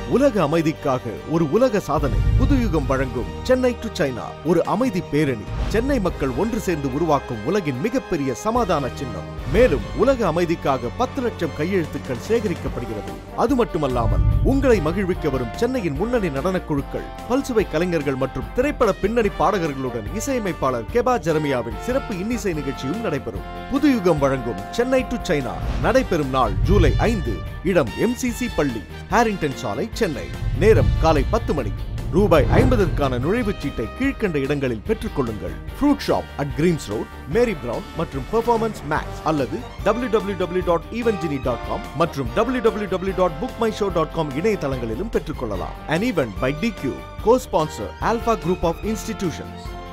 உலக அமைதிக்காக ஒரு உலக சாதனை புதுயுகம் வழங்கும் சென்னை டு சைனா ஒரு அமைதி பேரணி சென்னை மக்கள் ஒன்று சேர்ந்து உருவாக்கும் உலகின் மிகப்பெரிய சமாதான சின்னம் மேலும் உலக அமைதிக்காக பத்து லட்சம் கையெழுத்துக்கள் சேகரிக்கப்படுகிறது அது மட்டுமல்லாமல் உங்களை மகிழ்விக்க வரும் சென்னையின் முன்னணி நடனக் குழுக்கள் பல்சுவை கலைஞர்கள் மற்றும் திரைப்பட பின்னணி பாடகர்களுடன் இசையமைப்பாளர் கெபா ஜெரமியாவின் சிறப்பு இன்னிசை நிகழ்ச்சியும் நடைபெறும் புதுயுகம் வழங்கும் சென்னை டு சைனா நடைபெறும் நாள் ஜூலை ஐந்து இடம் எம்சிசி பள்ளி ஹாரிங்டன் சாலை சென்னை நேரம் காலை பத்து மணி ரூபாய் ஐம்பதற்கான நுழைவுச் சீட்டை கீழ்க்கண்ட இடங்களில் பெற்றுக் கொள்ளுங்கள் fruit shop at greens road Mary Brown மற்றும் பெர்ஃபார்மன்ஸ் மேக்ஸ் அல்லது டபிள்யூ டபிள்யூ டபிள்யூ டாட் ஈவன்ஜினி டாட் காம் மற்றும் W W W dot book my show dot com இணையதளங்களிலும் பெற்றுக்கொள்ளலாம் an event by T Q கோ sponsor Alpha group of institutions